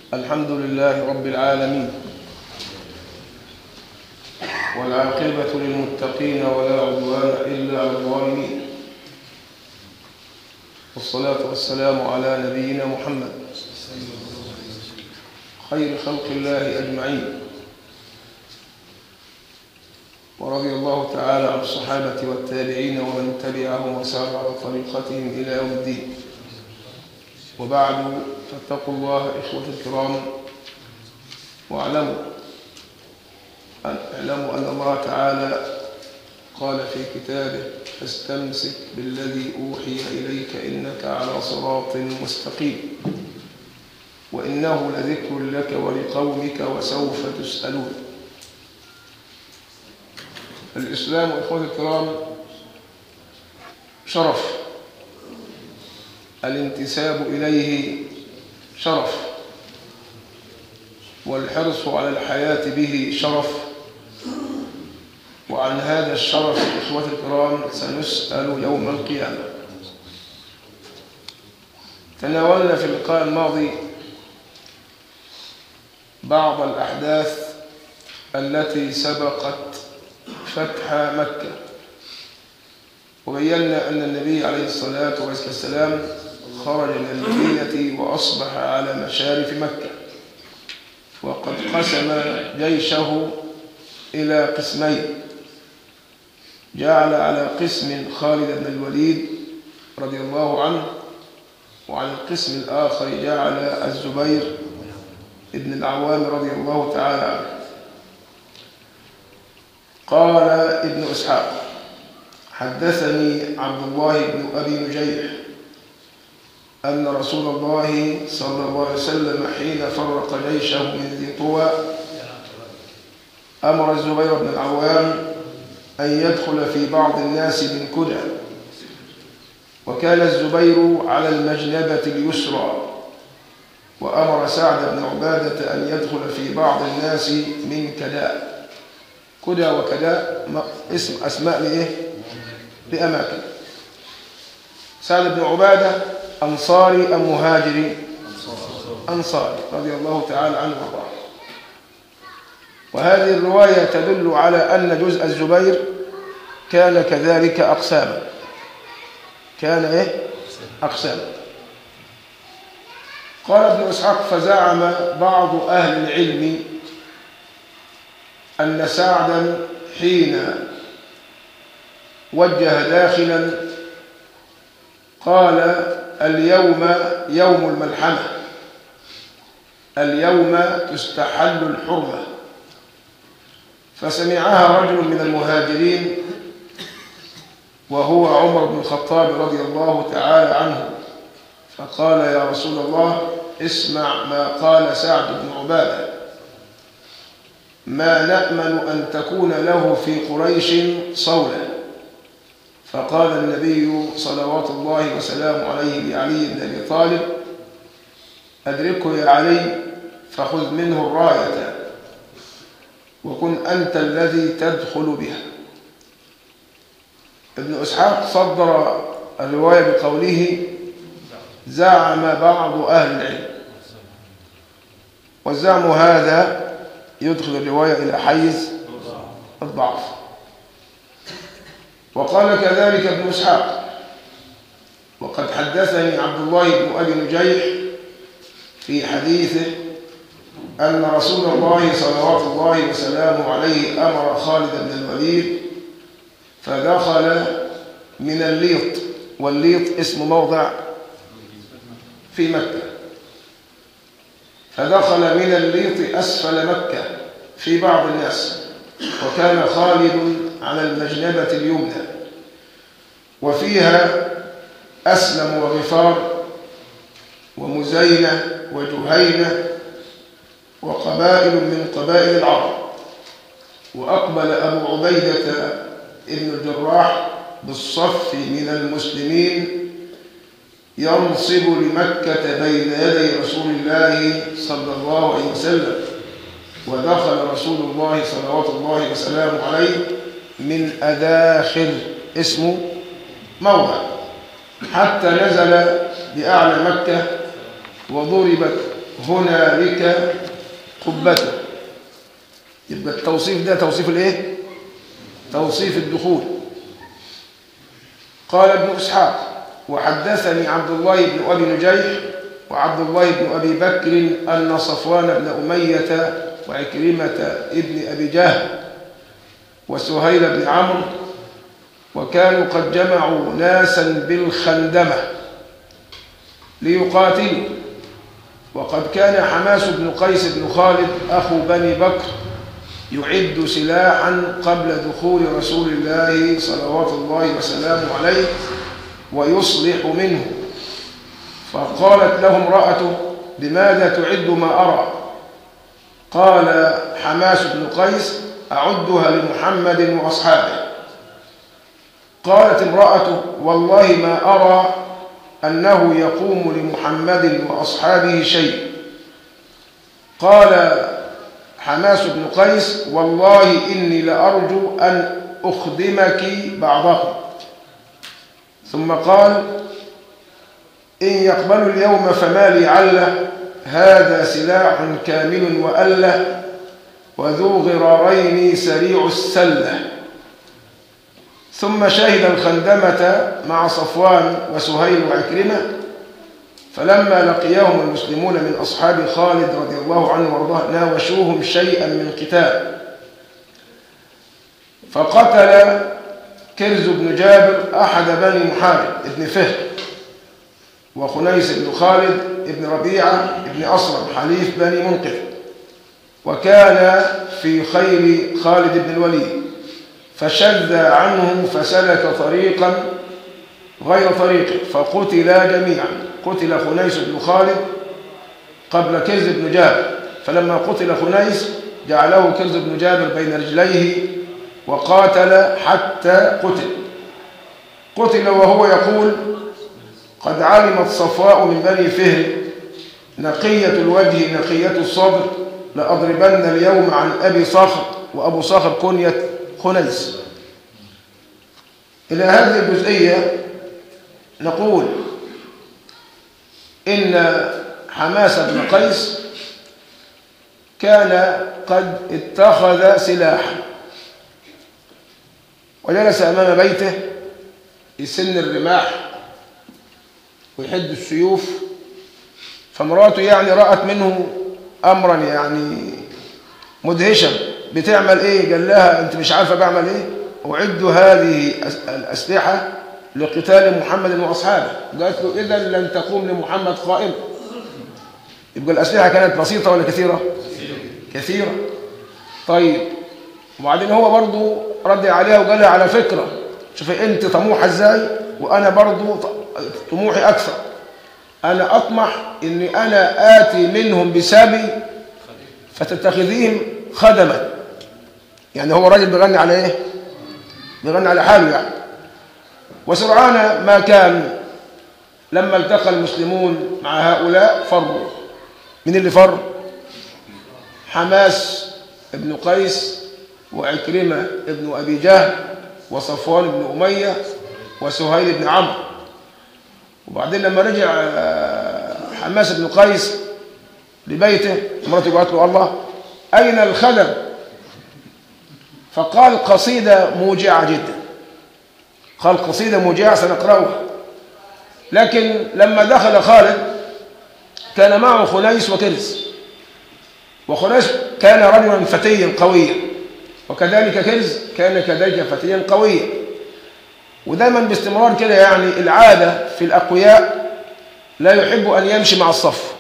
الحمد لله رب العالمين والعاقبة للمتقين ولا عدوان إلا على الظالمين والصلاة والسلام على نبينا محمد خير خلق الله أجمعين ورضي الله تعالى عن الصحابة والتابعين ومن تبعهم وسار على طريقتهم إلى يوم الدين وبعد فاتقوا الله إخوة الكرام واعلموا أن اعلموا أن الله تعالى قال في كتابه فاستمسك بالذي أوحي إليك إنك على صراط مستقيم وإنه لذكر لك ولقومك وسوف تسألون الإسلام إخوة الكرام شرف الانتساب إليه شرف والحرص على الحياة به شرف وعن هذا الشرف إخوة الكرام سنسأل يوم القيامة تناولنا في اللقاء الماضي بعض الأحداث التي سبقت فتح مكة وبينا أن النبي عليه الصلاة والسلام خرج من المدينة وأصبح على مشارف مكة وقد قسم جيشه إلى قسمين جعل على قسم خالد بن الوليد رضي الله عنه وعلى القسم الآخر جعل الزبير ابن العوام رضي الله تعالى عنه قال ابن إسحاق حدثني عبد الله بن أبي نجيح أن رسول الله صلى الله عليه وسلم حين فرق جيشه من ذي طوى أمر الزبير بن العوام أن يدخل في بعض الناس من كدى وكان الزبير على المجنبة اليسرى وأمر سعد بن عبادة أن يدخل في بعض الناس من كداء كدى وكداء اسم أسماء لإيه؟ لأماكن سعد بن عبادة أنصاري أم مهاجري أنصاري رضي الله تعالى عنه وارضاه وهذه الرواية تدل على أن جزء الزبير كان كذلك أقساما كان إيه؟ أقساما قال ابن إسحاق فزعم بعض أهل العلم أن سعدا حين وجه داخلا قال اليوم يوم الملحمة اليوم تستحل الحرمة فسمعها رجل من المهاجرين وهو عمر بن الخطاب رضي الله تعالى عنه فقال يا رسول الله اسمع ما قال سعد بن عبادة ما نأمن أن تكون له في قريش صولا فقال النبي صلوات الله وسلامه عليه لعلي بن أبي طالب أدركه يا علي فخذ منه الراية وكن أنت الذي تدخل بها ابن إسحاق صدر الرواية بقوله زعم بعض أهل العلم والزعم هذا يدخل الرواية إلى حيز الضعف وقال كذلك ابن إسحاق وقد حدثني عبد الله بن أبي نجيح في حديثه أن رسول الله صلوات الله وسلامه عليه أمر خالد بن الوليد فدخل من الليط والليط اسم موضع في مكة فدخل من الليط أسفل مكة في بعض الناس وكان خالد على المجنبة اليمنى وفيها أسلم وغفار ومزينة وجهينة وقبائل من قبائل العرب وأقبل أبو عبيدة ابن الجراح بالصف من المسلمين ينصب لمكة بين يدي رسول الله صلى الله عليه وسلم ودخل رسول الله صلوات الله وسلامه عليه من أداخل اسمه موضع حتى نزل بأعلى مكة وضربت هنالك قبته يبقى التوصيف ده توصيف الايه توصيف الدخول قال ابن اسحاق وحدثني عبد الله بن ابي نجيح وعبد الله بن ابي بكر ان صفوان بن اميه وعكرمه ابن ابي جهل وسهيل بن عمرو وكانوا قد جمعوا ناسا بالخندمه ليقاتلوا وقد كان حماس بن قيس بن خالد أخو بني بكر يعد سلاحا قبل دخول رسول الله صلوات الله وسلامه عليه ويصلح منه فقالت له امرأته بماذا تعد ما أرى قال حماس بن قيس أعدها لمحمد وأصحابه قالت امرأته والله ما أرى أنه يقوم لمحمد وأصحابه شيء قال حماس بن قيس والله إني لأرجو أن أخدمك بعضهم ثم قال إن يقبل اليوم فما لي عله هذا سلاح كامل وأله وذو غرارين سريع السلة ثم شهد الخندمة مع صفوان وسهيل وعكرمة فلما لقيهم المسلمون من أصحاب خالد رضي الله عنه وارضاه ناوشوهم شيئا من قتال فقتل كرز بن جابر أحد بني محارب ابن فهر وخنيس بن خالد ابن ربيعة ابن أصرم حليف بني منقذ وكان في خير خالد بن الوليد فشد عنه فسلك طريقا غير طريقه فقتلا جميعا قتل خنيس بن خالد قبل كرز بن جابر فلما قتل خنيس جعله كرز بن جابر بين رجليه وقاتل حتى قتل قتل وهو يقول قد علمت صفاء من بني فهر نقية الوجه نقية الصدر لأضربن اليوم عن أبي صخر وأبو صخر كنية خنيس إلى هذه الجزئية نقول إن حماس بن قيس كان قد اتخذ سلاحا وجلس أمام بيته يسن الرماح ويحد السيوف فمراته يعني رأت منه أمرا يعني مدهشا بتعمل إيه قال لها أنت مش عارفة بعمل إيه أعد هذه الأسلحة لقتال محمد وأصحابه قالت له إذا لن تقوم لمحمد قائمة يبقى الأسلحة كانت بسيطة ولا كثيرة كثيرة طيب وبعدين هو برضو رد عليها وقال لها على فكرة شوفي أنت طموحة إزاي وأنا برضو طموحي أكثر أنا أطمح أني أنا آتي منهم بسبي فتتخذيهم خدما يعني هو راجل بيغني على إيه بيغني على حاله يعني وسرعان ما كان لما التقى المسلمون مع هؤلاء فروا من اللي فر حماس ابن قيس وعكرمة ابن أبي جهل وصفوان بن أمية وسهيل بن عمرو وبعدين لما رجع حماس بن قيس لبيته مراته قالت له الله أين الخدم فقال قصيدة موجعة جدا قال قصيدة موجعة سنقرأها لكن لما دخل خالد كان معه خنيس وكرز وخنيس كان رجلا فتيا قويا وكذلك كرز كان كذلك فتيا قويا ودايما باستمرار كده يعني العادة في الأقوياء لا يحب أن يمشي مع الصف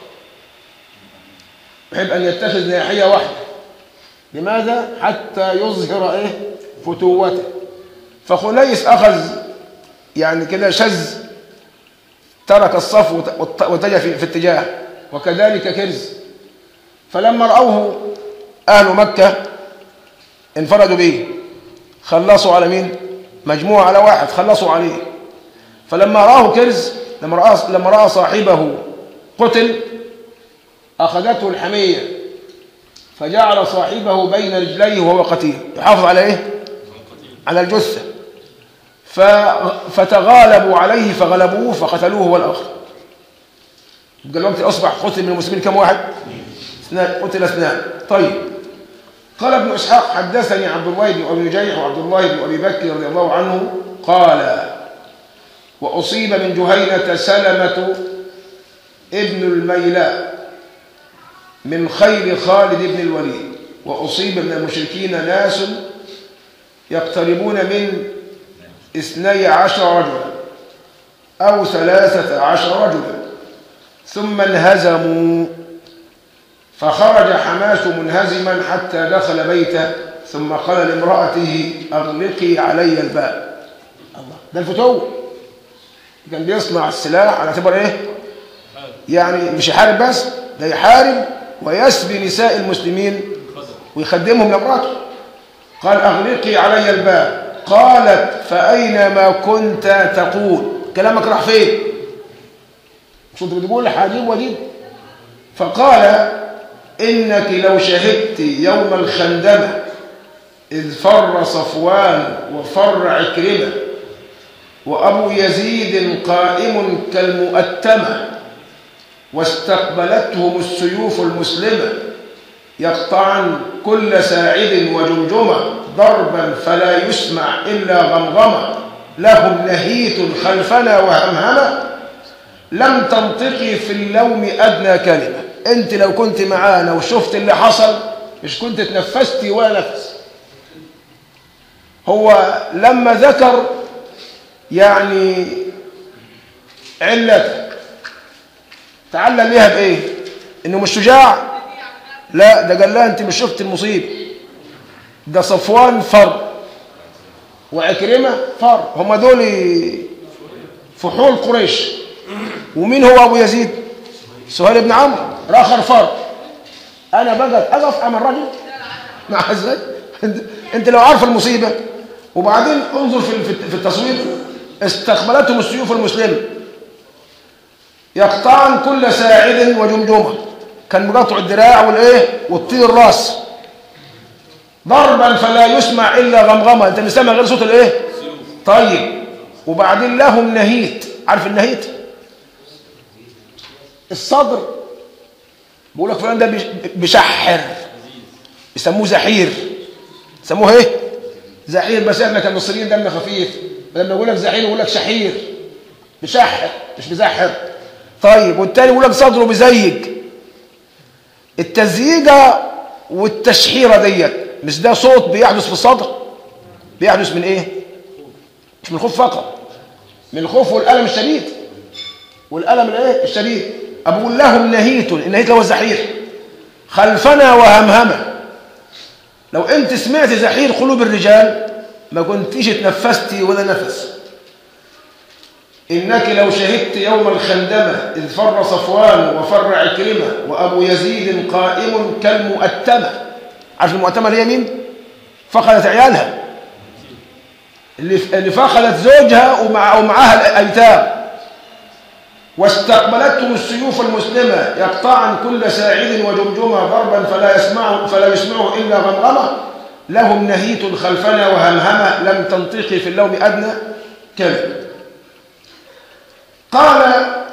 يحب أن يتخذ ناحية واحدة لماذا؟ حتى يظهر إيه؟ فتوته فخنيس أخذ يعني كده شذ ترك الصف واتجه في, في اتجاه وكذلك كرز فلما رأوه أهل مكة انفردوا به خلصوا على مين مجموعة على واحد خلصوا عليه فلما رآه كرز لما رأى, لما رأى صاحبه قتل أخذته الحمية فجعل صاحبه بين رجليه وهو قتيل يحافظ على ايه على الجثة فتغالبوا عليه فغلبوه فقتلوه هو الآخر يبقى الوقت أصبح قتل من المسلمين كم واحد؟ اثنان قتل اثنان طيب قال ابن إسحاق حدثني عبد الله بن أبي نجيح وعبد الله بن أبي بكر رضي الله عنه قال وأصيب من جهينة سلمة ابن الميلاء من خير خالد بن الوليد وأصيب من المشركين ناس يقتربون من اثني عشر رجلا أو ثلاثة عشر رجلا ثم انهزموا فخرج حماس منهزما حتى دخل بيته ثم قال لامرأته أغلقي علي الباب الله ده الفتو كان بيصنع السلاح على اعتبار ايه يعني مش يحارب بس ده يحارب ويسبي نساء المسلمين ويخدمهم لامراته قال أغلقي علي الباب قالت فأينما كنت تقول كلامك راح فين كنت بتقول حاجيب وليد فقال إنك لو شهدت يوم الخندمة إذ فر صفوان وفر عكرمة وأبو يزيد قائم كالمؤتمة واستقبلتهم السيوف المسلمة يقطعن كل ساعد وجمجمة ضربا فلا يسمع إلا غمغمة لهم نهيت خلفنا وهمهمة لم تنطقي في اللوم أدنى كلمة أنت لو كنت معانا وشفت اللي حصل مش كنت تنفستي ولا نفس هو لما ذكر يعني علتك تعلم بيها بايه انه مش شجاع لا ده قال لها انت مش شفت المصيبه ده صفوان فر وعكرمه فر هم دول فحول قريش ومين هو ابو يزيد سهيل بن عمرو راخر فر انا بقى اقف امام الرجل مع ازاي انت لو عارف المصيبه وبعدين انظر في في التصوير استقبلتهم السيوف المسلمه يقطعن كل ساعد وجمجمه كان مقاطع الدراع والايه والطير الراس ضربا فلا يسمع الا غمغمه انت اللي سامع غير صوت الايه طيب وبعدين لهم نهيت عارف النهيت الصدر بيقول لك فلان ده بيشحر بيسموه زحير سموه ايه زحير بس احنا كمصريين دمنا خفيف لما يقول لك زحير يقول لك شحير بيشحر مش بيزحر طيب والتاني يقول لك صدره بيزيج التزييجه والتشحيره ديت مش ده صوت بيحدث في الصدر بيحدث من ايه مش من الخوف فقط من الخوف والالم الشديد والالم الايه الشديد اقول لهم نهيت النهيت هو الزحير خلفنا وهمهمه لو انت سمعت زحير قلوب الرجال ما كنتيش اتنفستي ولا نفس إنك لو شهدت يوم الخندمة إذ فر صفوان وفر عكرمة وأبو يزيد قائم كالمؤتمة عارف المؤتمة اللي هي مين؟ فقدت عيالها اللي اللي فقدت زوجها ومع ومعها الأيتام واستقبلتهم السيوف المسلمة يقطعن كل ساعد وجمجمة ضربا فلا يسمعه فلا يسمعه إلا غمغمة لهم نهيت خلفنا وهمهمة لم تنطقي في اللوم أدنى كلمة قال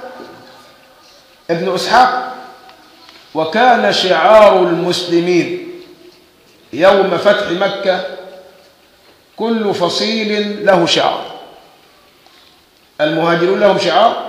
ابن إسحاق وكان شعار المسلمين يوم فتح مكة كل فصيل له شعار المهاجرون لهم شعار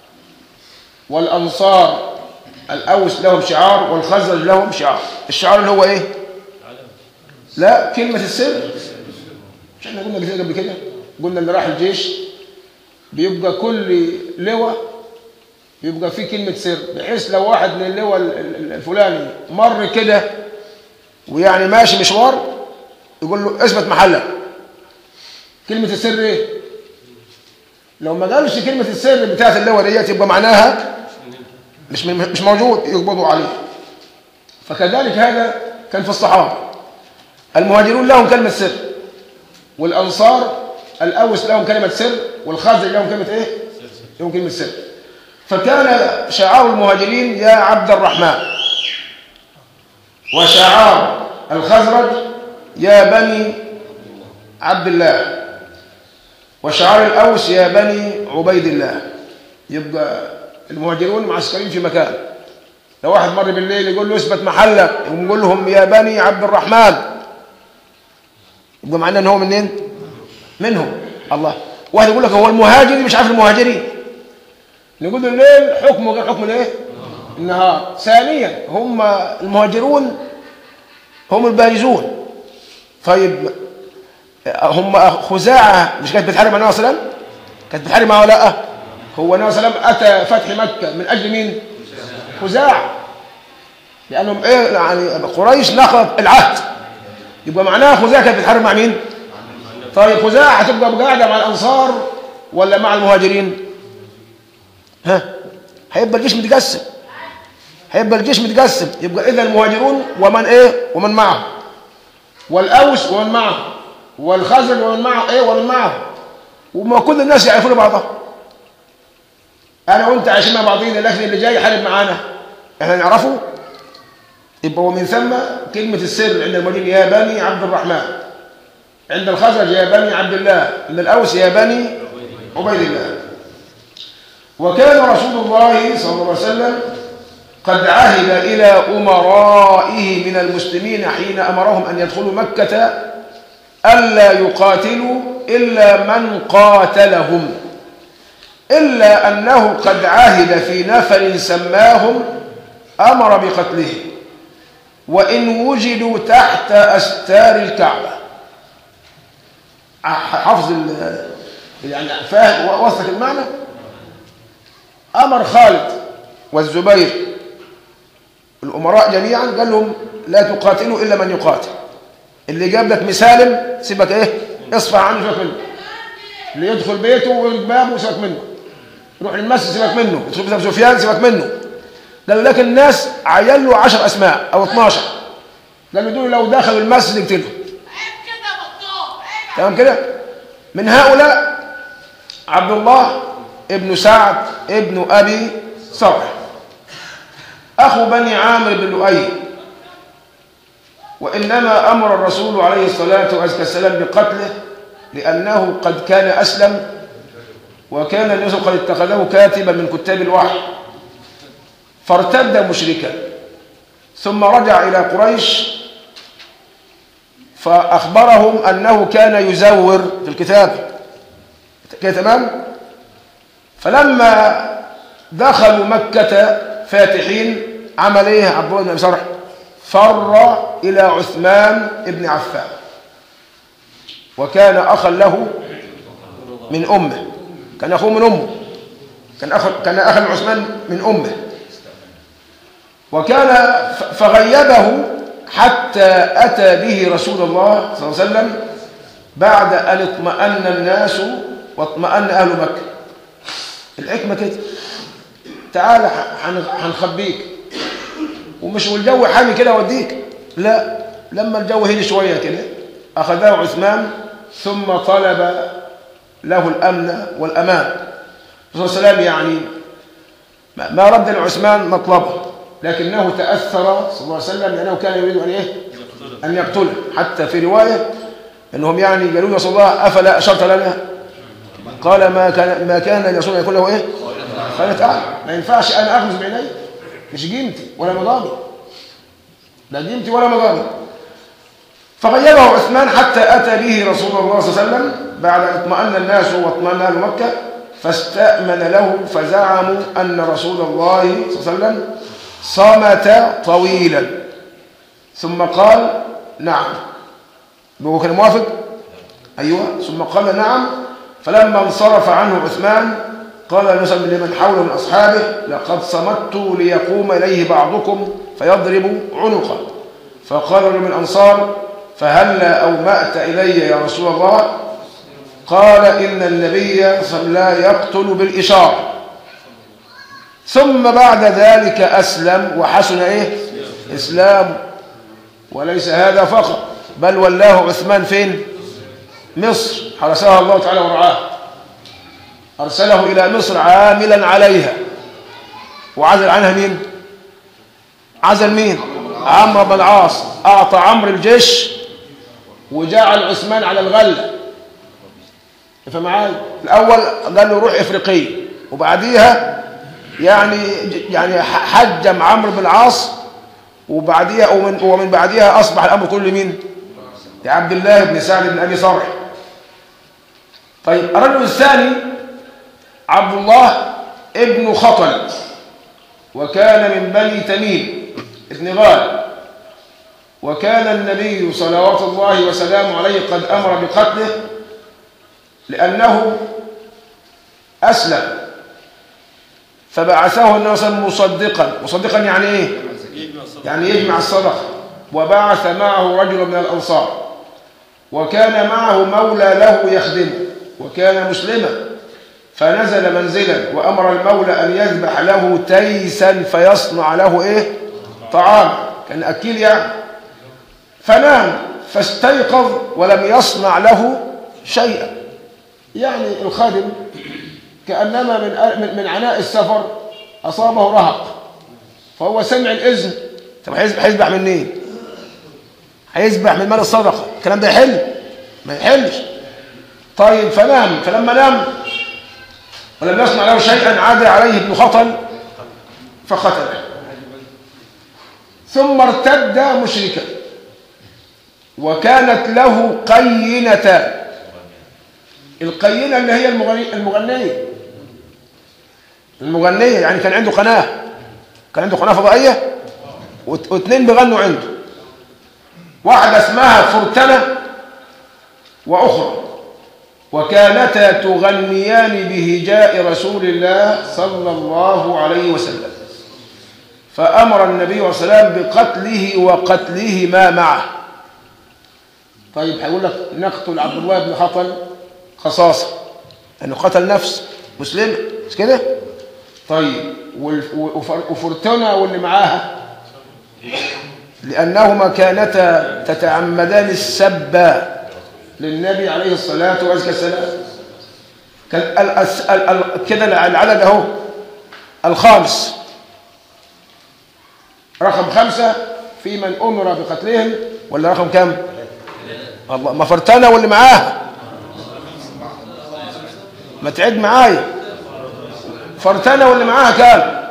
والأنصار الأوس لهم شعار والخزرج لهم شعار الشعار اللي هو إيه لا كلمة السر مش احنا قلنا كده قبل كده قلنا اللي راح الجيش بيبقى كل لواء بيبقى فيه كلمة سر بحيث لو واحد من اللواء الفلاني مر كده ويعني ماشي مشوار يقول له اثبت محلك كلمة السر ايه لو ما قالش كلمة السر بتاعت اللواء ديت يبقى معناها مش مش موجود يقبضوا عليه فكذلك هذا كان في الصحابة المهاجرون لهم كلمة سر والأنصار الأوس لهم كلمة سر والخزرج لهم كلمة إيه؟ لهم كلمة سر فكان شعار المهاجرين يا عبد الرحمن وشعار الخزرج يا بني عبد الله وشعار الأوس يا بني عبيد الله يبقى المهاجرون معسكرين في مكان لو واحد مر بالليل يقول له اثبت محلك يقوم يقول لهم يا بني عبد الرحمن يبقى معناه ان هو منين منهم الله واحد يقول لك هو المهاجري مش عارف المهاجرين نقول له الليل حكمه غير حكم الايه النهار ثانيا هم المهاجرون هم البارزون طيب هم خزاعة مش كانت بتحارب مع النبي صلى الله عليه وسلم كانت بتحارب معه ولا لا هو النبي صلى الله عليه وسلم أتى فتح مكة من أجل مين خزاعة لأنهم إيه يعني قريش نقضت العهد يبقى معناها خزاعة كانت بتحارب مع مين طيب خزاعة هتبقى قاعدة مع الأنصار ولا مع المهاجرين ها هيبقى الجيش متقسم هيبقى الجيش متقسم يبقى إذا المهاجرون ومن إيه ومن معه والأوس ومن معه والخزرج ومن معه إيه ومن معه وما كل الناس يعرفون بعضها أنا وأنت عايشين مع بعضينا لكن اللي جاي يحارب معانا إحنا نعرفه يبقى ومن ثم كلمة السر عند المهاجرين يا بني عبد الرحمن عند الخزرج يا بني عبد الله عند الأوس يا بني عبيد الله وكان رسول الله صلى الله عليه وسلم قد عهد إلى أمرائه من المسلمين حين أمرهم أن يدخلوا مكة ألا يقاتلوا إلا من قاتلهم إلا أنه قد عهد في نفر سماهم أمر بقتله وإن وجدوا تحت أستار الكعبة حفظ يعني فاهم وصلك المعنى أمر خالد والزبير الأمراء جميعا قال لهم لا تقاتلوا إلا من يقاتل اللي جاب لك مسالم سيبك إيه اصفع عنه سيبك منه اللي يدخل بيته ويغلق بابه سيبك منه يروح المسجد سيبك منه يدخل بيت أبو سفيان سيبك منه قالوا لكن الناس عين له 10 أسماء أو 12 قالوا دول لو دخلوا المسجد يقتلهم تمام كده من هؤلاء عبد الله ابن سعد ابن أبي صرح أخو بني عامر بن لؤي وإنما أمر الرسول عليه الصلاة والسلام بقتله لأنه قد كان أسلم وكان الناس قد اتخذه كاتبا من كتاب الوحي فارتد مشركا ثم رجع إلى قريش فأخبرهم أنه كان يزور في الكتاب كده تمام فلما دخلوا مكة فاتحين عمل ايه عبد الله بن ابي سرح فر الى عثمان بن عفان وكان اخا له من امه كان اخوه من امه كان اخ كان اخا عثمان من امه وكان فغيبه حتى اتى به رسول الله صلى الله عليه وسلم بعد ان اطمأن الناس واطمأن اهل مكه الحكمه كده تعالى هنخبيك ومش والجو حامي كده اوديك لا لما الجو هدي شويه كده اخذه عثمان ثم طلب له الامن والامان الرسول صلى الله عليه وسلم يعني ما رد لعثمان مطلبه لكنه تاثر صلى الله عليه وسلم لانه كان يريد ان ايه ان يقتله حتى في روايه انهم يعني قالوا يا رسول الله افلا اشرت لنا قال ما كان ما كان الرسول يقول له ايه قالت اه ما ينفعش انا اخذ بعيني مش قيمتي ولا مضامي لا قيمتي ولا مضامي فغيبه عثمان حتى اتى به رسول الله صلى الله عليه وسلم بعد ان اطمأن الناس واطمأن اهل مكه فاستأمن له فزعموا ان رسول الله صلى الله عليه وسلم صمت طويلا ثم قال نعم هو كان موافق ايوه ثم قال نعم فلما انصرف عنه عثمان قال مثلا لمن حوله من أصحابه لقد صمت ليقوم إليه بعضكم فيضرب عنقه فقال له من الأنصار فهلا أومأت إلي يا رسول الله قال إن النبي لا يقتل بالإشارة ثم بعد ذلك أسلم وحسن إيه إسلام وليس هذا فقط بل ولاه عثمان فين مصر حرسها الله تعالى ورعاه أرسله إلى مصر عاملا عليها وعزل عنها مين عزل مين عمرو بن العاص أعطى عمرو الجيش وجعل عثمان على الغلة فمعاي الأول قال له روح إفريقية وبعديها يعني يعني حجم عمرو بن العاص وبعديها ومن, ومن بعدها أصبح الأمر كله مين لعبد الله بن سعد بن أبي صرح طيب الرجل الثاني عبد الله ابن خطل وكان من بني تميم ابن غال وكان النبي صلوات الله وسلامه عليه قد أمر بقتله لأنه أسلم فبعثه النبي صلى الله عليه وسلم مصدقا مصدقا يعني إيه؟ يعني يجمع الصدقة وبعث معه رجل من الأنصار وكان معه مولى له يخدمه وكان مسلما فنزل منزلا وأمر المولى أن يذبح له تيسا فيصنع له إيه طعام كان أكيل يعني فنام فاستيقظ ولم يصنع له شيئا يعني الخادم كأنما من من عناء السفر أصابه رهق فهو سمع الإذن طب هيذبح منين؟ هيذبح من مال الصدقة الكلام ده يحل ما يحلش طيب فنام فلما نام ولم يصنع له شيئا عاد عليه ابن خطل فقتله ثم ارتد مشركا وكانت له قينة القينة اللي هي المغنية المغنية يعني كان عنده قناة كان عنده قناة فضائية واثنين بيغنوا عنده واحدة اسمها فرتنة وأخرى وكانتا تغنيان بهجاء رسول الله صلى الله عليه وسلم فأمر النبي صلى الله عليه وسلم بقتله وقتله ما معه طيب هيقول لك نقتل عبد الله بن خطل خصاصة لأنه قتل نفس مسلم مش كده طيب وفرتنا واللي معاها لأنهما كانتا تتعمدان السب للنبي عليه الصلاة والسلام كده العدد اهو الخامس رقم خمسة في من أمر بقتلهم ولا رقم كم الله ما فرتنا واللي معاها ما تعد معايا فرتنا واللي معاها كام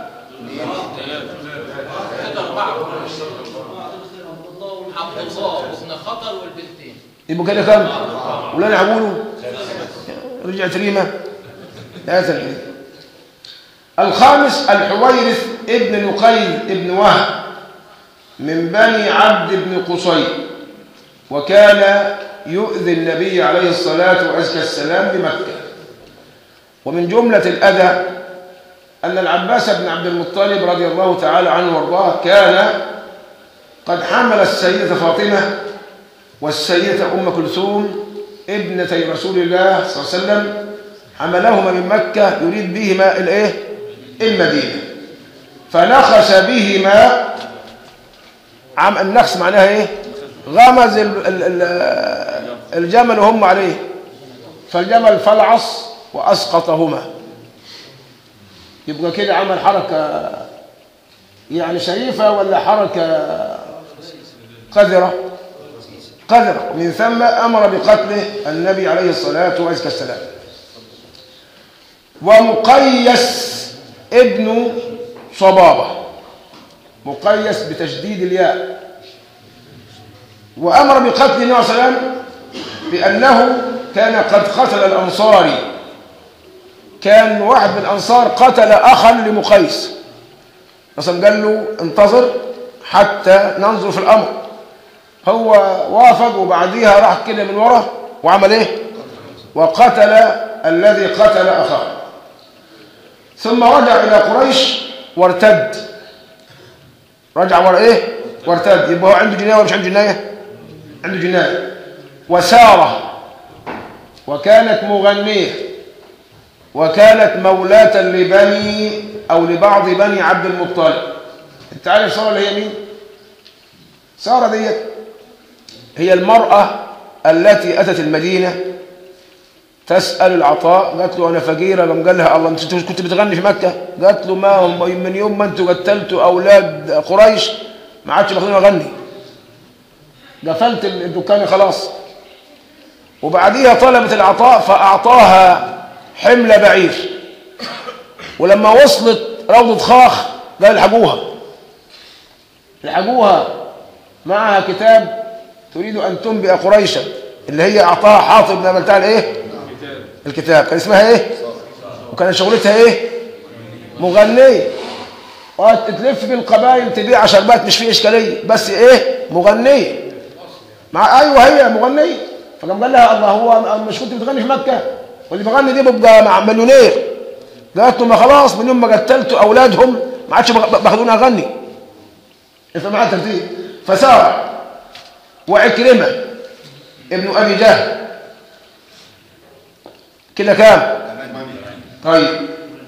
يبقوا كده كام ولا انا هقوله رجعت ريمه لا تلحين الخامس الحويرث ابن نقيل ابن وهب من بني عبد بن قصي وكان يؤذي النبي عليه الصلاة والسلام بمكة ومن جملة الأذى أن العباس بن عبد المطلب رضي الله تعالى عنه وارضاه كان قد حمل السيدة فاطمة والسيدة أم كلثوم ابنتي رسول الله صلى الله عليه وسلم حملهما من مكة يريد بهما الايه المدينة فنخس بهما عم النخس معناها ايه غمز ال ال ال الجمل وهم عليه فالجمل فلعص وأسقطهما يبقى كده عمل حركة يعني شريفة ولا حركة قذرة قذرة من ثم أمر بقتله النبي عليه الصلاة والسلام ومقيس ابن صبابة مقيس بتشديد الياء وأمر بقتل النبي صلى الله عليه وسلم بأنه كان قد قتل الأنصاري كان واحد من الأنصار قتل أخا لمقيس مثلا قال له انتظر حتى ننظر في الأمر هو وافق وبعديها راح كده من ورا وعمل ايه وقتل الذي قتل أخاه ثم رجع إلى قريش وارتد رجع ورا ايه وارتد يبقى هو عنده جناية ولا مش عنده جناية عنده جناية وسارة وكانت مغنية وكانت مولاة لبني أو لبعض بني عبد المطلب انت عارف سارة اللي هي مين سارة ديت هي المرأة التي أتت المدينة تسأل العطاء قالت له أنا فقيرة قام قال لها الله أنت كنت بتغني في مكة قالت له ما هم من يوم ما أنتوا قتلتوا أولاد قريش ما عادش بخلوني أغني قفلت الدكان خلاص وبعديها طلبت العطاء فأعطاها حمل بعير ولما وصلت روضة خاخ قال الحقوها الحقوها معها كتاب تريد أن تنبئ قريشا اللي هي أعطاها حاطب بن ملتان إيه الكتاب كان اسمها إيه وكان شغلتها إيه مغنية وتلف بالقبائل تبيع شربات مش فيه إشكالية بس إيه مغنية مع أيوة هي مغنية فقام قال لها الله هو مش كنت بتغني في مكة واللي بغني دي بيبقى مع مليونير قالت له ما خلاص من يوم ما قتلتوا أولادهم ما عادش باخدوني أغني انت معاه ترتيب فسار وعكرمة ابن أبي جهل كده كام طيب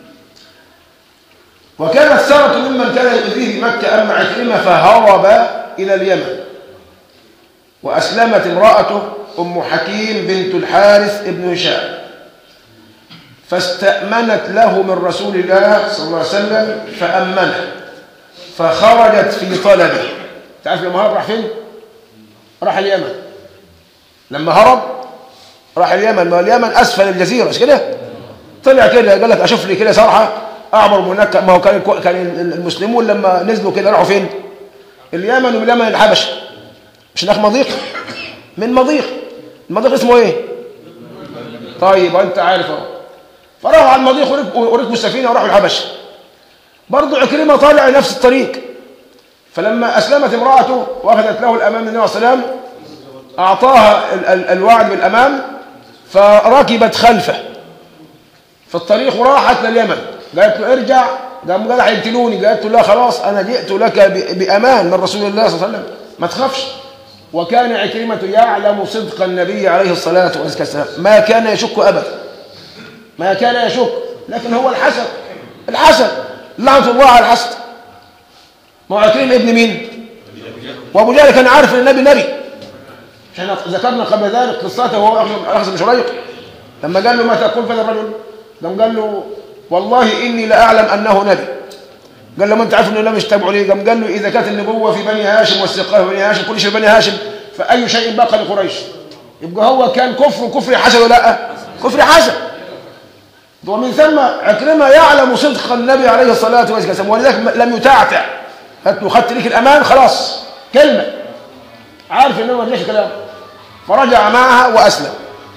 وكانت سارة ممن كان يؤذيه مكة أما عكرمة فهرب إلى اليمن وأسلمت امرأته أم حكيم بنت الحارث ابن هشام فاستأمنت له من رسول الله صلى الله عليه وسلم فأمنه فخرجت في طلبه تعرف لما هرب راح فين؟ راح اليمن لما هرب راح اليمن ما اليمن أسفل الجزيرة مش كده؟ طلع كده قال لك أشوف لي كده صرحة أعبر من هناك ما هو كان كان المسلمون لما نزلوا كده راحوا فين؟ اليمن ومن اليمن الحبشة مش هناك مضيق؟ من مضيق المضيق اسمه ايه؟ طيب وانت عارف اهو فراحوا على المضيق وركبوا السفينة وراحوا الحبشة برضه عكرمة طالع نفس الطريق فلما أسلمت امرأته وأخذت له الأمان من النبي صلى الله عليه وسلم أعطاها ال ال الوعد بالأمام فركبت خلفه في الطريق وراحت لليمن قالت له ارجع قام قال هيقتلوني قالت له لا خلاص أنا جئت لك بأمان من رسول الله صلى الله عليه وسلم ما تخافش وكان عكرمة يعلم صدق النبي عليه الصلاة والسلام ما كان يشك أبدا ما كان يشك لكن هو الحسد الحسد لعنة الله على الحسد ما هو عكرمة ابن مين وابو جهل كان عارف ان النبي نبي احنا ذكرنا قبل ذلك قصته وهو اخذ بن شريق لما قال له ما تقول في هذا الرجل قام قال له والله اني لاعلم انه نبي قال له ما انت عارف انه نبي مش تابعه ليه قام قال له اذا كانت النبوه في بني هاشم والسقايه في بني هاشم كل شيء في بني هاشم فاي شيء بقى لقريش يبقى هو كان كفر كفر حسن ولا لا كفر حسن ومن ثم عكرمه يعلم صدق النبي عليه الصلاه والسلام ولذلك لم يتعتع هات له خدت ليك الامان خلاص كلمه عارف انه ما ليش كلام فرجع معها واسلم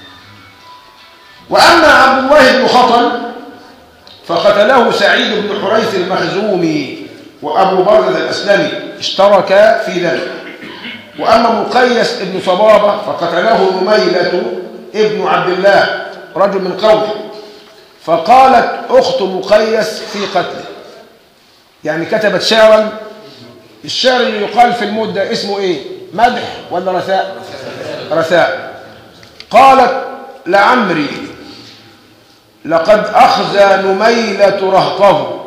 واما عبد الله بن خطل فقتله سعيد بن حريث المخزومي وابو برده الاسلمي اشتركا في ذلك واما مقيس بن صبابه فقتله نميله ابن عبد الله رجل من قومه فقالت اخت مقيس في قتله يعني كتبت شعرا الشعر اللي يقال في الموت ده اسمه ايه مدح ولا رثاء رثاء قالت لعمري لقد أخزى نميلة رهطه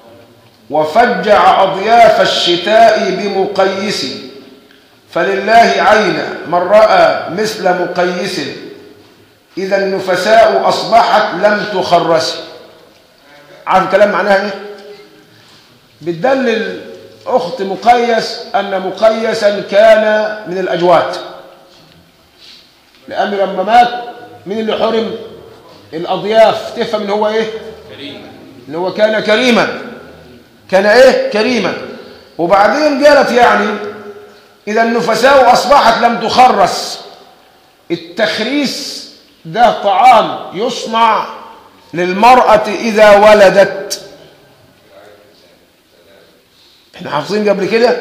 وفجع أضياف الشتاء بمقيس فلله عين من رأى مثل مقيس إذا النفساء أصبحت لم تخرس عارف الكلام معناها إيه؟ بتدلل أخت مقيس أن مقيسا كان من الأجوات لأنه لما مات من اللي حرم الأضياف تفهم إن هو إيه كريم إن هو كان كريما كان إيه كريما وبعدين قالت يعني إذا النفساء أصبحت لم تخرس التخريس ده طعام يصنع للمرأة إذا ولدت احنا حافظين قبل كده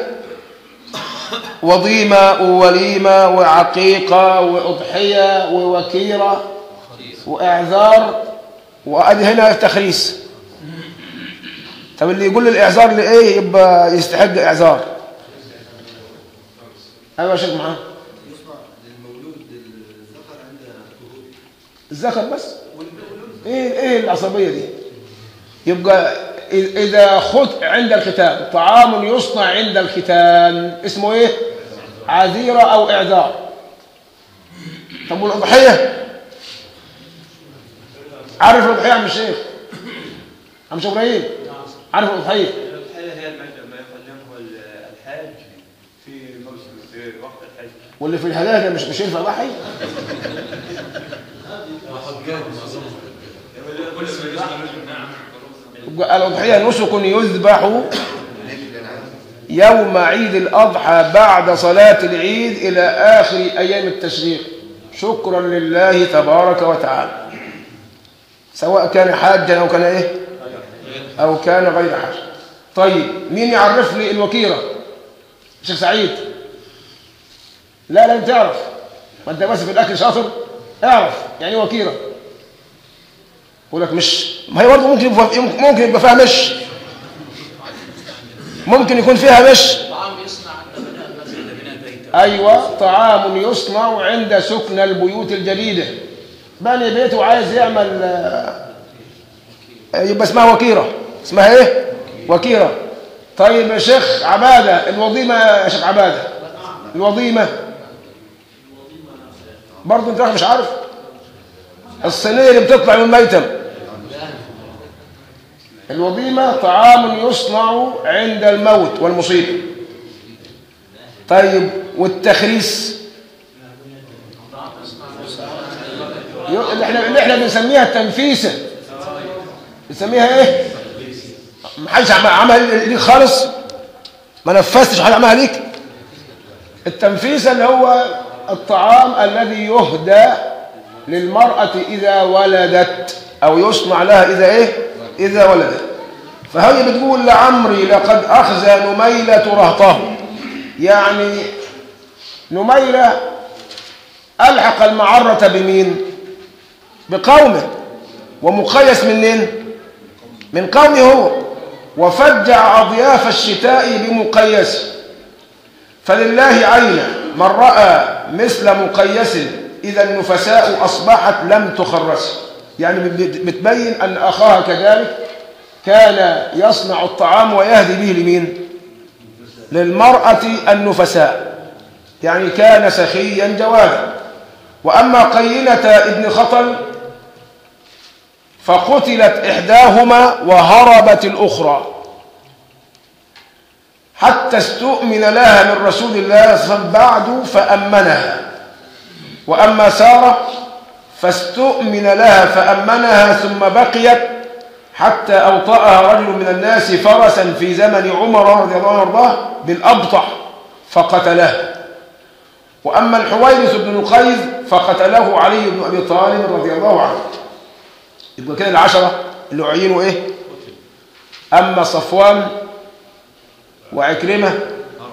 وضيمة ووليمة وعقيقة وأضحية ووكيرة وإعذار وأدي هنا تخريس طب اللي يقول الإعذار لإيه يبقى يستحق إعذار أيوة يا شيخ معاه يسمع للمولود الذكر عند الخروج الذكر بس ايه ايه العصبيه دي يبقى إ- اذا خد عند الختان طعام يصنع عند الختان اسمه ايه عذيره او اعذار طب والاضحيه عارف الاضحيه يا عم الشيخ عم شيخ ابراهيم عارف الاضحيه الحالة هي المجد ما يقدمه الحاج في موسم في وقت الحج واللي في الهدايا مش مش ينفع ضحي كل ما يجوز نعم الأضحية نسك يذبح اللي انا عايزه يوم عيد الأضحى بعد صلاة العيد إلى آخر أيام التشريق شكرا لله تبارك وتعالى سواء كان حاجا أو كان إيه أو كان غير حاج طيب مين يعرف لي الوكيرة شيخ سعيد لا لا انت تعرف ما انت بس في الاكل شاطر اعرف يعني إيه وكيرة يقول لك مش ما هي برضه ممكن يبقى ممكن يبقى فيها مش ممكن يكون فيها مش طعام يصنع عند بناء المسجد بناء بيته ايوه طعام يصنع عند سكن البيوت الجديده بني بيته عايز يعمل آه، يبقى اسمها وكيره اسمها ايه وكيره طيب يا شيخ عباده الوظيمه يا شيخ عباده الوظيمه برضه انت مش عارف الصينيه اللي بتطلع من الميتم الوظيمه طعام يصنع عند الموت والمصيبه طيب والتخريس يو- اللي احنا اللي احنا بنسميها التنفيسه بنسميها ايه محدش عم- عمل ليك خالص ما نفذتش حاجه عملها ليك التنفيسه اللي هو الطعام الذي يهدى للمرأة إذا ولدت أو يصنع لها إذا إيه إذا ولدت فهي بتقول لعمري لقد أخزى نميلة رهطه يعني نميلة ألحق المعرة بمين بقومه ومقيس منين من قومه هو وفجع أضياف الشتاء بمقيس فلله عين من رأى مثل مقيس إذا النفساء أصبحت لم تخرس يعني بت- بتبين أن أخاها كذلك كان يصنع الطعام ويهدي به لمين للمرأة النفساء يعني كان سخيا جوادا وأما قينة ابن خطل فقتلت إحداهما وهربت الأخرى حتى استؤمن لها من رسول الله صلى الله عليه وسلم بعد فأمنها وأما سارة فاستؤمن لها فأمنها ثم بقيت حتى أوطأها رجل من الناس فرسا في زمن عمر رضي الله عنه وارضاه بالأبطح فقتله وأما الحويرث بن نقيز فقتله علي بن أبي طالب رضي الله عنه يبقى كده العشرة اللي عينوا إيه أما صفوان وعكرمة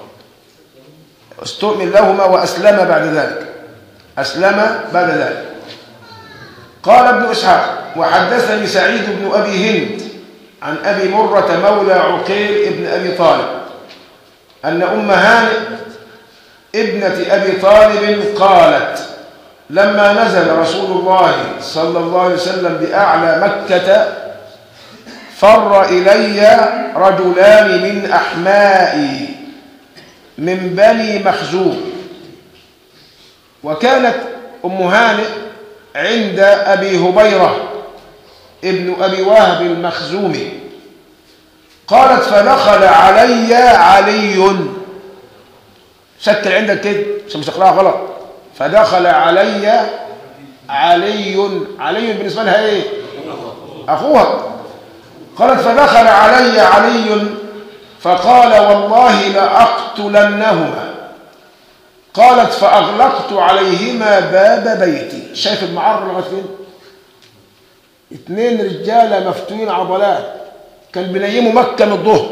استؤمن لهما وأسلم بعد ذلك أسلم بعد ذلك قال ابن إسحاق وحدثني سعيد بن أبي هند عن أبي مرة مولى عقيل ابن أبي طالب أن أم هانئ ابنة أبي طالب قالت لما نزل رسول الله صلى الله عليه وسلم بأعلى مكة فر إلي رجلان من أحمائي من بني مخزوم وكانت أم هانئ عند أبي هبيرة ابن أبي وهب المخزومي قالت فدخل علي علي شكل عندك كده عشان مش تقراها غلط فدخل علي علي علي بالنسبة لها ايه أخوها قالت فدخل علي علي فقال والله لأقتلنهما قالت فأغلقت عليهما باب بيتي شايف المعر لغايه فين اتنين رجالة مفتونين عضلات كان بينيموا مكة من الظهر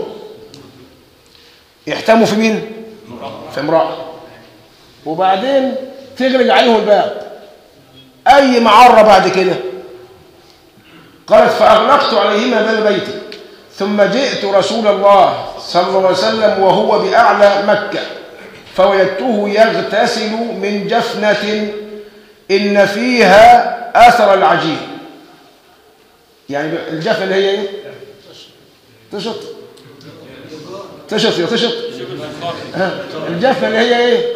يحتموا في مين في امرأة وبعدين تغلق عليهم الباب أي معرة بعد كده قالت فأغلقت عليهما باب بيتي ثم جئت رسول الله صلى الله عليه وسلم وهو بأعلى مكة فوجدته يغتسل من جفنة إن فيها أثر العجين يعني الجفنة اللي هي إيه؟ تشط تشط يا تشط ها، الجفنة اللي هي إيه؟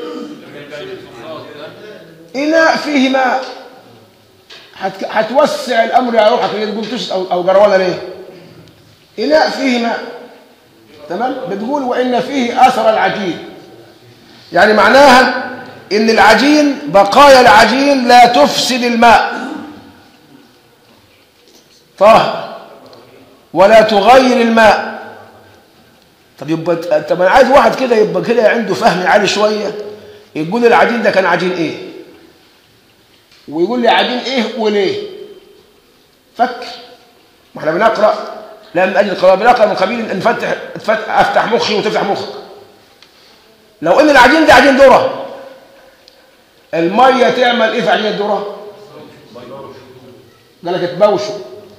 إناء فيه ماء هت- هتوسع الأمر يا روحك اللي تقول تشط أو أو جروانة ليه؟ إناء فيه ماء تمام؟ بتقول وإن فيه أثر العجين يعني معناها ان العجين بقايا العجين لا تفسد الماء طاهر ولا تغير الماء طب يبقى طب انا عايز واحد كده يبقى كده عنده فهم عالي شويه يقول لي العجين ده كان عجين ايه ويقول لي عجين ايه وليه فكر ما احنا بنقرا لا من اجل القراءه بنقرا من قبيل ان نفتح تفتح- افتح مخي وتفتح مخك لو ان العجين ده عجين ذره الميه تعمل ايه في عجين الذره قال لك تبوشه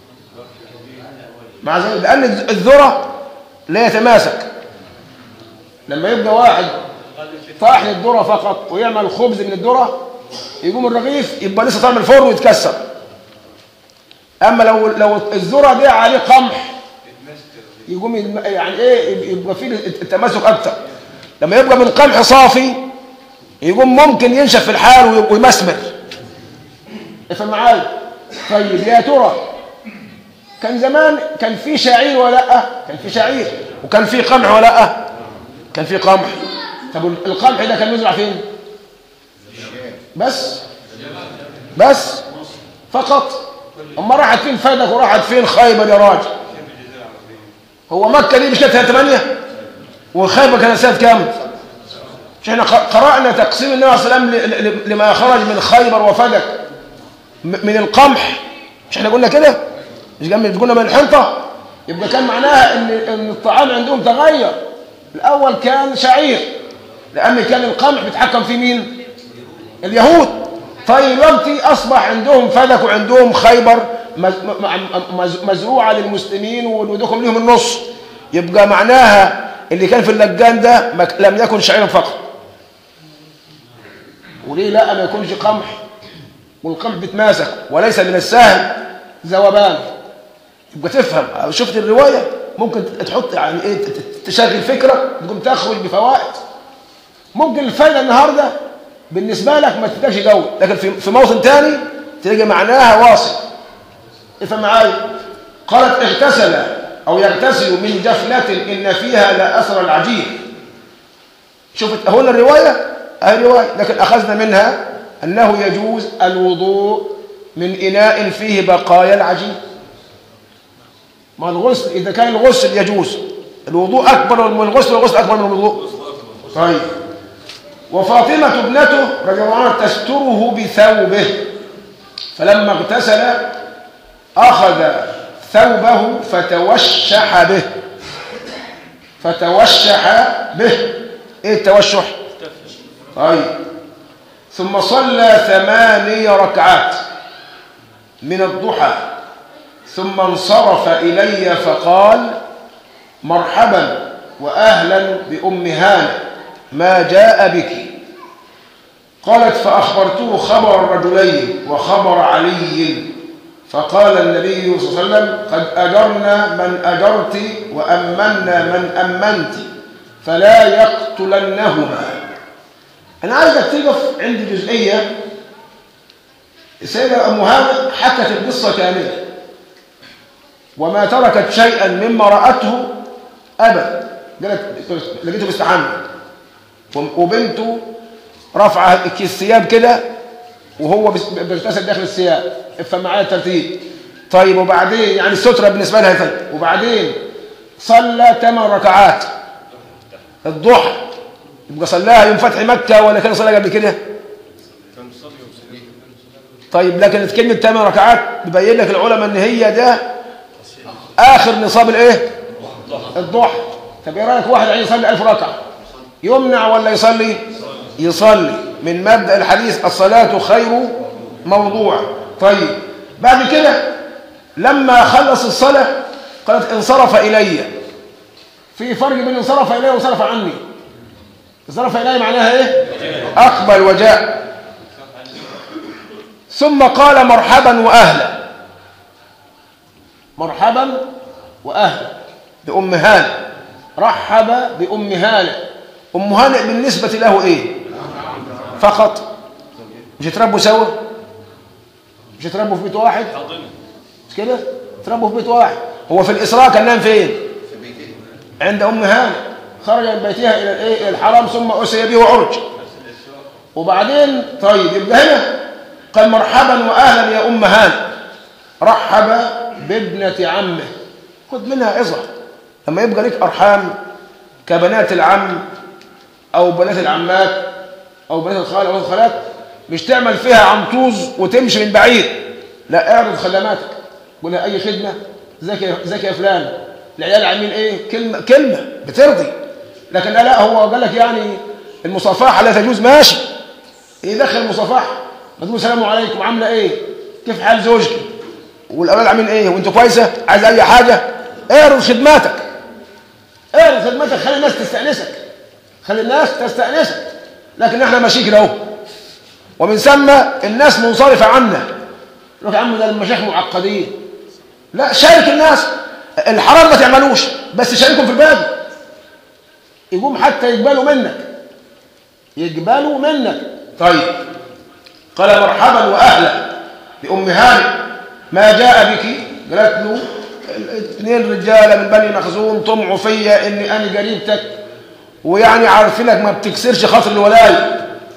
مع ذلك لان الذره لا يتماسك لما يبقى واحد طاحن الذره فقط ويعمل خبز من الذره يقوم الرغيف يبقى لسه طالع من الفرن ويتكسر اما لو لو الذره دي عليه قمح يقوم يلم- يعني ايه يبقى فيه التماسك اكتر لما يبقى من قمح صافي يقوم ممكن ينشف في الحال وي- ويمسمر افهم معايا طيب يا ترى كان زمان كان في شعير ولا لا كان في شعير وكان في قمح ولا لا كان في قمح طب القمح ده كان يزرع فين بس بس فقط اما راحت فين فادك وراحت فين خيبر يا راجل هو مكه دي مش كانت سنه 8 وخيبر كانت سنه كام مش احنا ق- قرانا تقسيم النبي صلى الله عليه وسلم ل- ل- لما خرج من خيبر وفدك م- من القمح مش احنا قلنا كده مش قلنا قلنا من الحنطه يبقى كان معناها ان ان الطعام عندهم تغير الاول كان شعير لان كان القمح بيتحكم فيه مين اليهود طيب دلوقتي اصبح عندهم فدك وعندهم خيبر مز- م- مز- مزروعه للمسلمين ودوكم ليهم النص يبقى معناها اللي كان في اللجان ده ما ك- لم يكن شعيرا فقط وليه لا ما يكونش قمح والقمح بيتماسك وليس من السهل ذوبان يبقى تفهم شفت الروايه ممكن تحط يعني ايه ت- ت- تشغل فكره تقوم تخرج بفوائد ممكن الفايده النهارده بالنسبه لك ما تدكش جو لكن في في موطن تاني تلاقي معناها واصل افهم معايا قالت اغتسل او يغتسل من جفنه ان فيها لا اثر العجين شوفت هنا الروايه اهي روايه لكن اخذنا منها انه يجوز الوضوء من اناء فيه بقايا العجين ما الغسل اذا كان الغسل يجوز الوضوء اكبر من الغسل والغسل اكبر من الوضوء طيب وفاطمة ابنته رضي الله عنها تستره بثوبه فلما اغتسل أخذ ثوبه فتوشح به فتوشح به ايه التوشح طيب ثم صلى ثماني ركعات من الضحى ثم انصرف إلي فقال مرحبا وأهلا بأم هانة ما جاء بك قالت فأخبرته خبر الرجلين وخبر علي فقال النبي صلى الله عليه وسلم قد أجرنا من أجرت وأمنا من أمنت فلا يقتلنهما أنا عايزك تقف عند جزئية السيدة أم هانة حكت القصة كاملة وما تركت شيئا مما رأته أبدا قالت لقيته بيستحمل وبنته رافعه الثياب كده وهو بس- بيغتسل داخل الثياب افهم معايا الترتيب طيب وبعدين يعني الستره بالنسبه لها طيب وبعدين صلى ثمان ركعات الضحى يبقى صلاها يوم فتح مكه ولا كان صلى قبل كده طيب لكن كلمه ثمان ركعات بيبين لك العلماء ان هي ده اخر نصاب الايه الضحى طب ايه رايك واحد عايز يصلي 1000 ركعه يمنع ولا يصلي يصلي من مبدا الحديث الصلاه خير موضوع طيب بعد كده لما خلص الصلاه قالت انصرف الي في فرق بين انصرف الي وانصرف عني انصرف الي معناها ايه اقبل وجاء ثم قال مرحبا واهلا مرحبا واهلا بام هانئ رحب بام هانئ ام هانئ بالنسبه له ايه فقط مش يتربوا سوا مش يتربوا في بيت واحد مش كده يتربوا في بيت واحد هو في الاسراء كان نام فين عند ام هانئ خرج من بيتها الى الايه الى الحرم ثم اسري به وعرج وبعدين طيب يبقى هنا قال مرحبا واهلا يا ام هانئ رحب بابنه عمه خد منها عظة لما يبقى لك أرحام كبنات العم أو بنات العمات أو بنات الخال أو الخالات مش تعمل فيها عنطوز وتمشي من بعيد لا اعرض خدماتك قول لها أي خدمة ازيك يا ازيك يا فلان العيال عاملين إيه كلمة كلمة بترضي لكن لا لا هو قال لك يعني المصافحة لا تجوز ماشي ايه دخل المصافحة ما تقول السلام عليكم عاملة ايه كيف حال زوجك والاولاد عاملين ايه وانت كويسة عايز اي حاجة اعرض خدماتك اعرض خدماتك خلي الناس تستأنسك خلي الناس تستأنسك لكن احنا ماشيين كده اهو ومن ثم الناس منصرفة عنا يقول لك يا عم ده المشايخ معقدين لا شارك الناس الحرام ما تعملوش بس شاركهم في الباقي يقوم حتى يقبلوا منك يقبلوا منك طيب قال مرحبا واهلا بام هانئ ما جاء بك قالت له اثنين رجاله من بني مخزوم طمعوا فيا اني انا قريبتك ويعني عارفينك ما بتكسرش خاطر الولايه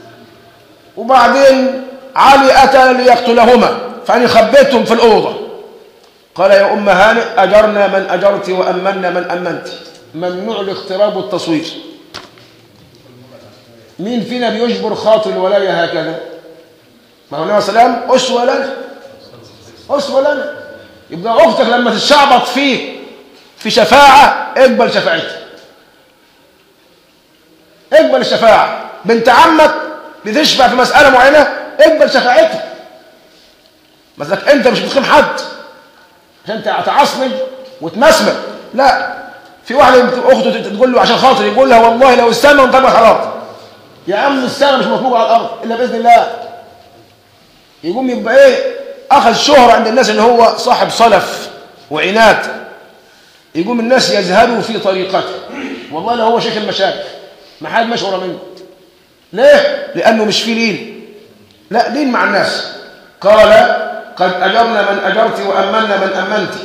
وبعدين علي اتى ليقتلهما فاني خبيتهم في الاوضه قال يا ام هانئ اجرنا من اجرت وامنا من امنت ممنوع الاقتراب والتصوير مين فينا بيجبر خاطر الولايه هكذا ما هو النبي صلى الله عليه وسلم اسوه لنا اسوه لنا يبقى اختك لما تتشعبط فيك في شفاعه اقبل شفاعتها اقبل الشفاعه بنت عمك بتشفع في مساله معينه اقبل شفاعتها مثلك انت مش بتقيم حد عشان تعصمج وتمسمر لا في واحده اخته تقول له عشان خاطر يقول لها والله لو السماء انطبقت على الارض يا عم السماء مش مطبوقه على الارض الا باذن الله يقوم يبقى ايه اخذ شهره عند الناس ان هو صاحب صلف وعناد يقوم الناس يزهدوا في طريقته والله لو هو شيخ المشايخ ما حد ماشي ورا منه ليه لانه مش فيه لين لا لين مع الناس قال قد اجرنا من اجرت وامنا من امنت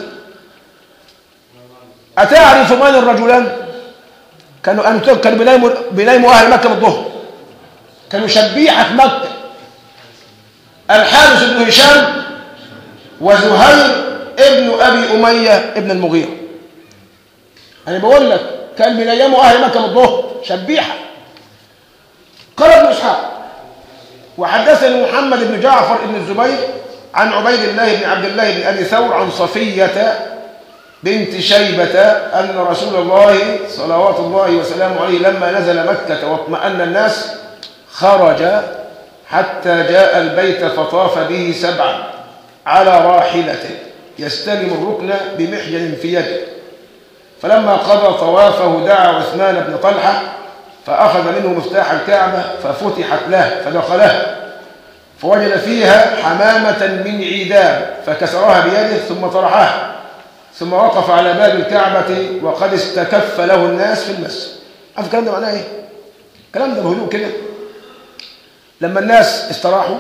أتعرف من الرجلان كانوا أن كانوا بيناموا بيناموا أهل مكة بالظهر كانوا شبيحة مكة الحارث بن هشام وزهير ابن أبي أمية ابن المغيرة أنا بقول لك كان بيناموا أهل مكة بالظهر شبيحة قال ابن إسحاق وحدثني محمد بن جعفر بن الزبير عن عبيد الله بن عبد الله بن أبي ثور عن صفية بنت شيبة أن رسول الله صلوات الله وسلامه عليه لما نزل مكة واطمأن الناس خرج حتى جاء البيت فطاف به سبعا على راحلته يستلم الركن بمحجن في يده فلما قضى طوافه دعا عثمان بن طلحة فأخذ منه مفتاح الكعبة ففتحت له فدخلها فوجد فيها حمامة من عيدان فكسرها بيده ثم طرحها ثم وقف على باب الكعبة وقد استكف له الناس في المسجد عارف الكلام ده معناه ايه الكلام ده بهدوء كده لما الناس استراحوا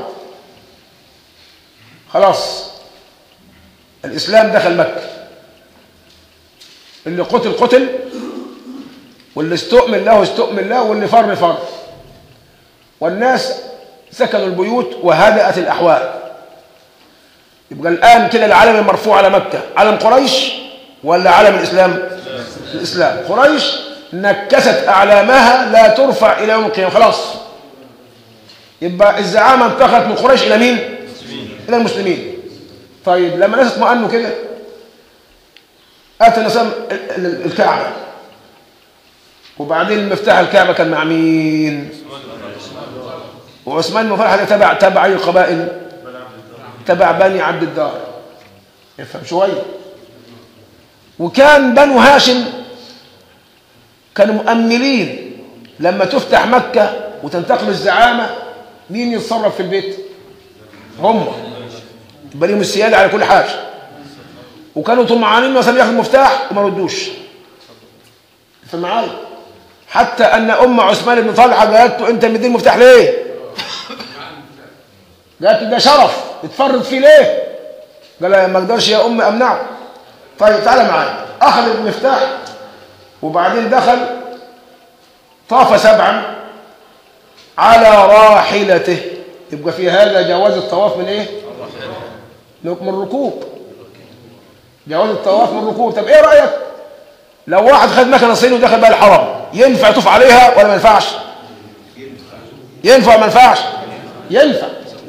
خلاص الإسلام دخل مكة اللي قتل قتل واللي استؤمن له استؤمن له واللي فر فر والناس سكنوا البيوت وهدأت الأحوال يبقى الآن كده العلم المرفوع على مكة علم قريش ولا علم الإسلام الإسلام قريش نكست أعلامها لا ترفع إلى يوم القيامة خلاص يبقى الزعامة انتقلت من قريش إلى مين إلى المسلمين طيب لما الناس اطمأنوا كده أتى نسام الكعبة وبعدين مفتاح الكعبة كان مع مين وعثمان بن فرحة تبع تبع أي قبائل تبع بني عبد الدار افهم شوية وكان بنو هاشم كانوا مؤملين لما تفتح مكة وتنتقل الزعامة مين يتصرف في البيت هم يبقى لهم السيادة على كل حاجة وكانوا طمعانين مثلا ياخذ مفتاح وما ردوش افهم معايا حتى ان ام عثمان بن طلحه قالت له انت مدين المفتاح ليه قالت له ده شرف اتفرد فيه ليه قال لها ما اقدرش يا ام امنعه طيب تعالى معايا اخذ المفتاح وبعدين دخل طاف سبعا على راحلته يبقى في هذا جواز الطواف من ايه من الركوب جواز الطواف من الركوب طب ايه رايك لو واحد خد مكنه صيني ودخل بقى الحرم ينفع يطوف عليها ولا ما ينفعش ينفع ولا ما ينفعش ينفع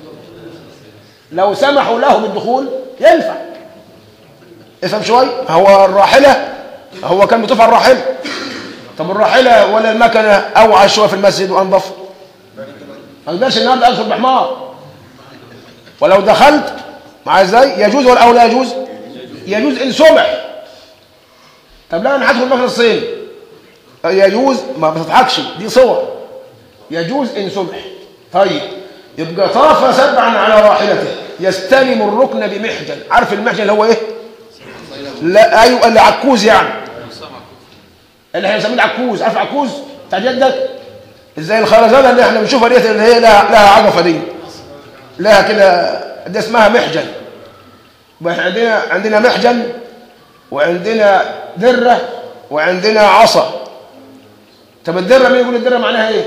لو سمحوا له بالدخول ينفع افهم شوي هو الراحله هو كان بيطوف على الراحله طب الراحله ولا المكنه اوعى شويه في المسجد وانضف ما اقدرش النهارده ادخل بحمار ولو دخلت معايا ازاي يجوز ولا او لا يجوز يجوز ان سمح طب لا انا هدخل مكنه الصين يجوز ما بتضحكش دي صور يجوز ان سمح طيب يبقى طاف سبعا على راحلته يستلم الركن بمحجن عارف المحجن اللي هو ايه لا ايوه اللي عكوز يعني اللي احنا بنسميه العكوز عارف العكوز بتاع جدك ازاي الخرزانه اللي احنا بنشوفها ديت اللي هي لها لها عجفه دي لها كده دي اسمها محجن واحنا عندنا عندنا محجن وعندنا دره وعندنا عصا طب الدره مين يقول الدره معناها ايه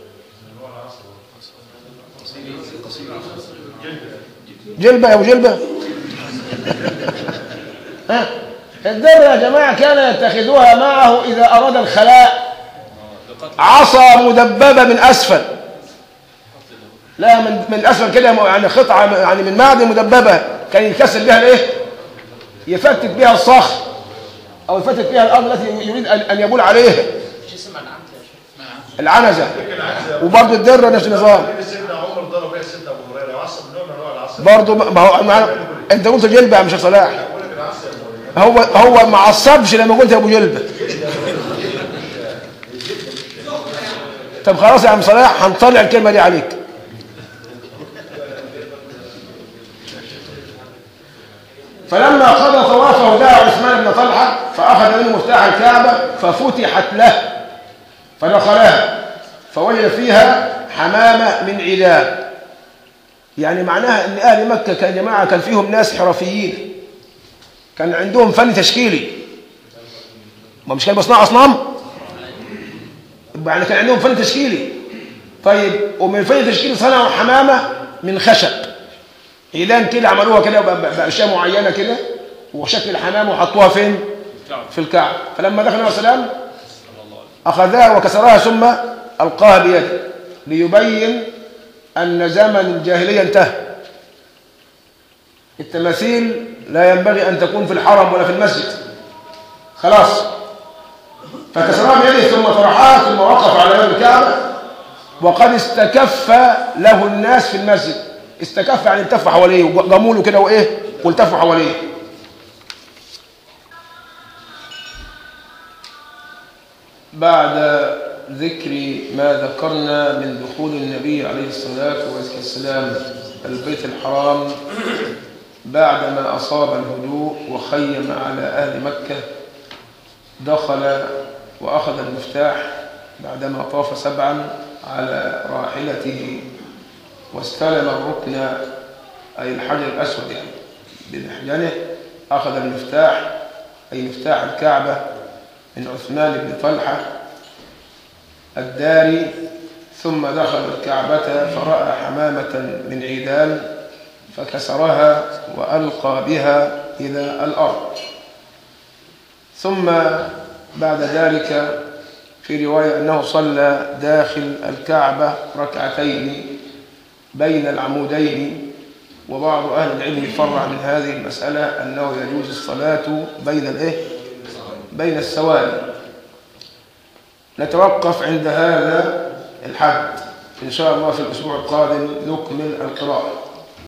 جلبه يا ابو جلبه ها الدره يا جماعه كان يتخذوها معه اذا اراد الخلاء عصا مدببه من اسفل لا من من اسفل كده يعني قطعه يعني من معدن مدببه كان يكسر بها الايه يفتت بها الصخر او يفتت بها الارض التي يريد ان أن يبول عليها ايش اسمها العنزه اسمها العنزه وبرضه الدره نفس النظام سيدنا عمر ضرب بيها سيدنا ابو هريره وعصب نوع من انواع العصب برضه ما هو ما انت قلت جلبه يا مش صلاح بقول لك العصب يا مولانا. هو هو ما عصبش لما قلت يا ابو جلبه طب خلاص يا عم صلاح هنطلع الكلمه دي عليك فلما قضى طوافه دعا عثمان بن طلحه فاخذ منه مفتاح الكعبه ففتحت له فدخلها فوجد فيها حمامه من عذاب يعني معناها ان اهل مكه كان جماعه كان فيهم ناس حرفيين كان عندهم فن تشكيلي ما مش كان بيصنعوا اصنام يبقى يعني كان عندهم فن تشكيلي طيب ومن الفن التشكيلي صنعوا حمامه من خشب ايلان كده عملوها كده ب- ب- باشياء معينه كده وشكل الحمامه وحطوها فين في الكعبه فلما دخل النبي صلى الله عليه وسلم اخذها وكسرها ثم القاها بيده ليبين ان زمن الجاهليه انتهى التماثيل لا ينبغي ان تكون في الحرم ولا في المسجد خلاص فكسرها بيده ثم طرحها ثم وقف على باب الكعبه وقد استكف له الناس في المسجد استكف يعني التف حواليه وقاموا له كده وايه والتفوا حواليه بعد ذكر ما ذكرنا من دخول النبي عليه الصلاة والسلام البيت الحرام بعدما أصاب الهدوء وخيم على أهل مكة دخل وأخذ المفتاح بعدما طاف سبعا على راحلته واستلم الركن أي الحجر الأسود يعني بمحجنه أخذ المفتاح أي مفتاح الكعبة من عثمان بن طلحة الداري ثم دخل الكعبة فرأى حمامة من عيدان فكسرها وألقى بها إلى الأرض ثم بعد ذلك في رواية أنه صلى داخل الكعبة ركعتين بين العمودين وبعض أهل العلم فرع من هذه المسألة أنه يجوز الصلاة بين الإيه؟ بين السواري نتوقف عند هذا الحد إن شاء الله في الأسبوع القادم نكمل القراءة